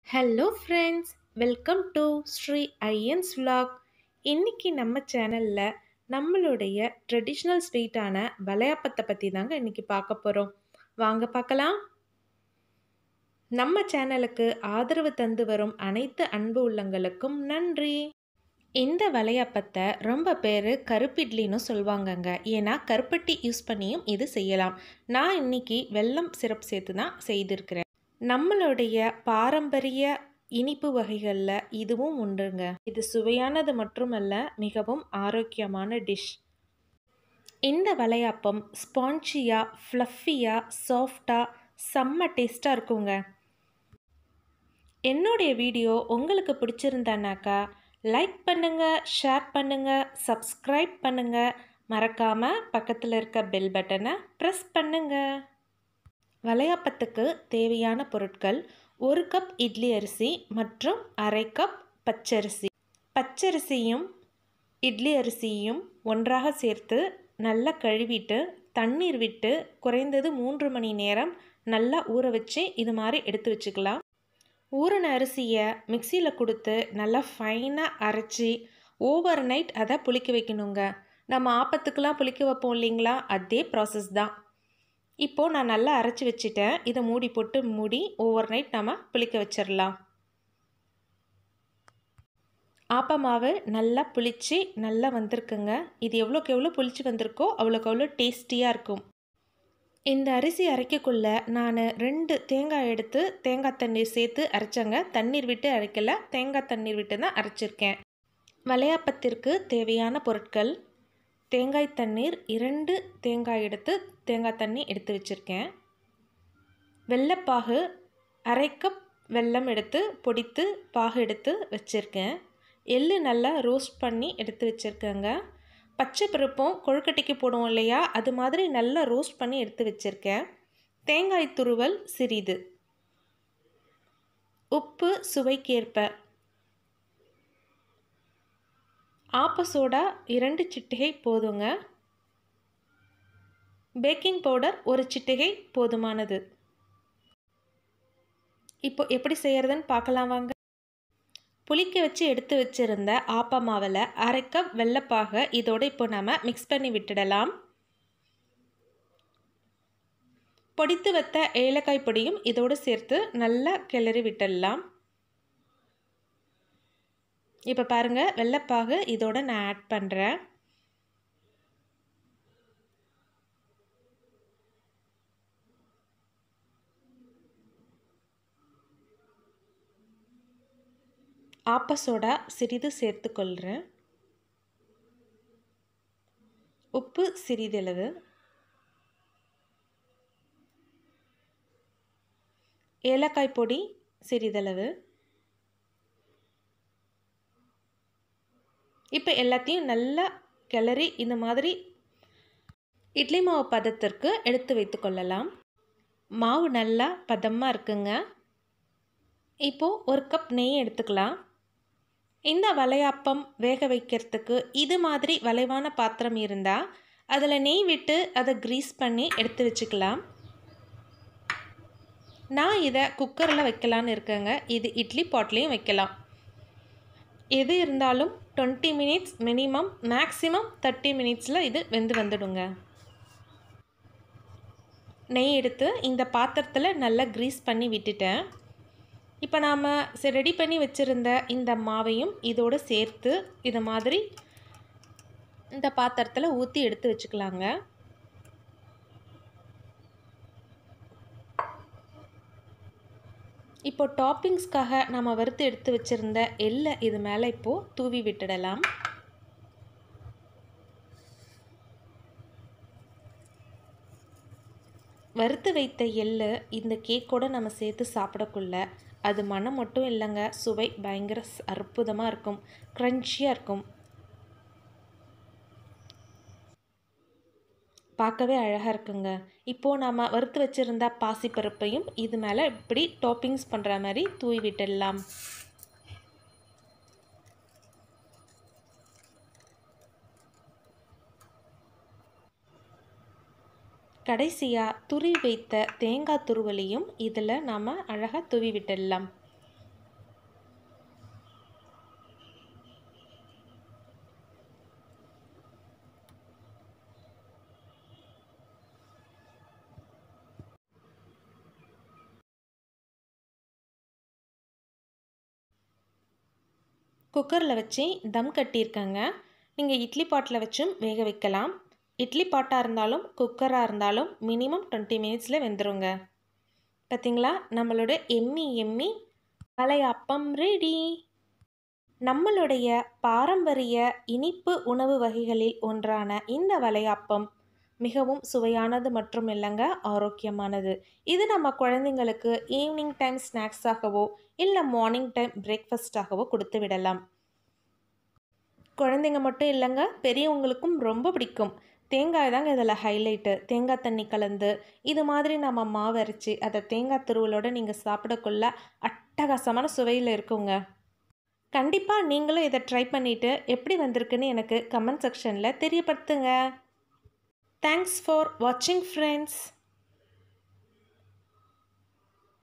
hello friends welcome to Sri ஐயன்ஸ் vlog இன்னைக்கு நம்ம சேனலில் நம்மளுடைய ட்ரெடிஷ்னல் ஸ்வீட்டான வளையாப்பத்தை பற்றி தாங்க இன்னைக்கு பார்க்க போகிறோம் வாங்க பார்க்கலாம் நம்ம சேனலுக்கு ஆதரவு தந்து வரும் அனைத்து அன்பு உள்ளங்களுக்கும் நன்றி இந்த வளையாப்பத்தை ரொம்ப பேர் கருப்பிட்லின்னு சொல்லுவாங்கங்க ஏன்னா கருப்பட்டி யூஸ் பண்ணியும் இது செய்யலாம் நான் இன்னைக்கு வெல்லம் சிரப் சேர்த்து தான் செய்திருக்கிறேன் நம்மளுடைய பாரம்பரிய இனிப்பு வகைகளில் இதுவும் உண்டுங்க இது சுவையானது மட்டுமல்ல மிகவும் ஆரோக்கியமான டிஷ் இந்த வளையாப்பம் ஸ்பான்ச்சியாக ஃப்ளஃபியாக சாஃப்டாக செம்ம டேஸ்ட்டாக இருக்குங்க என்னுடைய வீடியோ உங்களுக்கு பிடிச்சிருந்தானாக்கா லைக் பண்ணுங்கள் ஷேர் பண்ணுங்கள் சப்ஸ்கிரைப் பண்ணுங்கள் மறக்காமல் பக்கத்தில் இருக்க பெல் பட்டனை ப்ரெஸ் பண்ணுங்கள் வளையாப்பத்துக்கு தேவையான பொருட்கள் ஒரு கப் இட்லி அரிசி மற்றும் அரை கப் பச்சரிசி பச்சரிசியும் இட்லி அரிசியும் ஒன்றாக சேர்த்து நல்லா கழுவிட்டு தண்ணீர் விட்டு குறைந்தது மூன்று மணி நேரம் நல்லா ஊற வச்சு இது மாதிரி எடுத்து வச்சுக்கலாம் ஊறின அரிசியை மிக்சியில் கொடுத்து நல்லா ஃபைனாக அரைச்சி ஓவர் நைட் அதை புளிக்க வைக்கணுங்க நம்ம ஆப்பத்துக்கெலாம் புளிக்க வைப்போம் இல்லைங்களா அதே ப்ராசஸ் தான் இப்போது நான் நல்லா அரைச்சி வச்சுட்டேன் இதை மூடி போட்டு மூடி ஓவர் நைட் நம்ம புளிக்க வச்சிடலாம் ஆப்ப மாவு நல்லா புளிச்சு நல்லா வந்திருக்குங்க இது எவ்வளோக்கு எவ்வளோ புளிச்சு வந்திருக்கோ அவ்வளோக்கு அவ்வளோ டேஸ்டியாக இருக்கும் இந்த அரிசி அரைக்கக்குள்ள நான் ரெண்டு தேங்காய் எடுத்து தேங்காய் தண்ணீர் சேர்த்து அரைச்சேங்க தண்ணீர் விட்டு அரைக்கல தேங்காய் தண்ணீர் விட்டு தான் அரைச்சிருக்கேன் வளையாப்பத்திற்கு தேவையான பொருட்கள் தேங்காய் தண்ணீர் இரண்டு தேங்காய் எடுத்து தேங்காய் தண்ணி எடுத்து வச்சுருக்கேன் வெள்ளைப்பாகு அரை கப் வெல்லம் எடுத்து பொடித்து பாகு எடுத்து வச்சுருக்கேன் எள்ளு நல்லா ரோஸ்ட் பண்ணி எடுத்து வச்சுருக்கேங்க பச்சை பருப்பும் கொழுக்கட்டைக்கு போடுவோம் இல்லையா அது மாதிரி நல்லா ரோஸ்ட் பண்ணி எடுத்து வச்சுருக்கேன் தேங்காய் துருவல் சிறிது உப்பு சுவைக்கேற்ப ஆப்ப சோடா இரண்டு சிட்டிகை போதுங்க பேக்கிங் பவுடர் ஒரு சிட்டிகை போதுமானது இப்போ எப்படி செய்கிறதுன்னு பார்க்கலாம் வாங்க புளிக்க வச்சு எடுத்து வச்சுருந்த ஆப்ப மாவில் அரை கப் வெள்ளைப்பாக இதோடு இப்போ நம்ம மிக்ஸ் பண்ணி விட்டுடலாம் பொடித்து வைத்த ஏலக்காய் பொடியும் இதோடு சேர்த்து நல்லா கிளறி விட்டுடலாம் இப்போ பாருங்கள் வெள்ளைப்பாகு இதோட நான் ஆட் பண்ணுறேன் ஆப்ப சோடா சிறிது சேர்த்துக்கொள்கிறேன் உப்பு சிறிதளவு ஏலக்காய் பொடி சிறிதளவு இப்போ எல்லாத்தையும் நல்லா கிளறி இந்த மாதிரி இட்லி மாவு பதத்திற்கு எடுத்து வைத்துக்கொள்ளலாம் மாவு நல்லா பதமாக இருக்குங்க இப்போது ஒரு கப் நெய் எடுத்துக்கலாம் இந்த வளையாப்பம் வேக வைக்கிறதுக்கு இது மாதிரி வளைவான பாத்திரம் இருந்தால் அதில் நெய் விட்டு அதை க்ரீஸ் பண்ணி எடுத்து வச்சுக்கலாம் நான் இதை குக்கரில் வைக்கலான்னு இருக்கேங்க இது இட்லி பாட்லேயும் வைக்கலாம் எது இருந்தாலும் twenty minutes minimum maximum thirty மினிட்ஸில் இது வெந்து வந்துடுங்க நெய் எடுத்து இந்த பாத்திரத்தில் நல்லா க்ரீஸ் பண்ணி விட்டுட்டேன் இப்போ நாம் ரெடி பண்ணி வச்சுருந்த இந்த மாவையும் இதோடு சேர்த்து இது மாதிரி இந்த பாத்திரத்தில் ஊற்றி எடுத்து வச்சுக்கலாங்க இப்போ டாப்பிங்ஸ்க்காக நம்ம வறுத்து எடுத்து வச்சுருந்த எள்ளை இது மேலே இப்போது தூவி விட்டுடலாம் வறுத்து வைத்த எள்ளு இந்த கேக்கோடு நம்ம சேர்த்து சாப்பிடக்குள்ள அது மனம் மட்டும் இல்லைங்க சுவை பயங்கர அற்புதமாக இருக்கும் க்ரன்ச்சியாக இருக்கும் பார்க்கவே அழகாக இருக்குங்க இப்போது நாம் வறுத்து வச்சுருந்த பாசிப்பருப்பையும் இது மேலே இப்படி டாப்பிங்ஸ் பண்ணுற மாதிரி தூவி விட்டுடலாம் கடைசியாக துருவி வைத்த தேங்காய் துருவலையும் இதில் நாம் அழகாக தூவி விட்டுடலாம் குக்கரில் வச்சு தம் கட்டியிருக்கேங்க நீங்கள் இட்லி பாட்டில் வச்சும் வேக வைக்கலாம் இட்லி பாட்டாக இருந்தாலும் குக்கராக இருந்தாலும் மினிமம் டுவெண்ட்டி மினிட்ஸில் வெந்துருங்க பார்த்தீங்களா நம்மளோட எம்மி எம்மி வலையப்பம் ரெடி நம்மளுடைய பாரம்பரிய இனிப்பு உணவு வகைகளில் ஒன்றான இந்த வலையப்பம் மிகவும் சுவையானது மற்றும் இல்லைங்க ஆரோக்கியமானது இது நம்ம குழந்தைங்களுக்கு ஈவினிங் டைம் ஸ்நாக்ஸாகவோ இல்லை மார்னிங் டைம் பிரேக்ஃபாஸ்ட்டாகவோ கொடுத்து விடலாம் குழந்தைங்க மட்டும் இல்லைங்க பெரியவங்களுக்கும் ரொம்ப பிடிக்கும் தேங்காய் தாங்க இதில் ஹைலைட்டு தேங்காய் தண்ணி கலந்து இது மாதிரி நம்ம மாவு அரைச்சி அதை தேங்காய் துருவலோடு நீங்கள் சாப்பிடக்குள்ள அட்டகாசமான சுவையில் இருக்குங்க கண்டிப்பாக நீங்களும் இதை ட்ரை பண்ணிவிட்டு எப்படி வந்திருக்குன்னு எனக்கு கமெண்ட் செக்ஷனில் தெரியப்படுத்துங்க தேங்க்ஸ் ஃபார் வாட்சிங் ஃப்ரெண்ட்ஸ்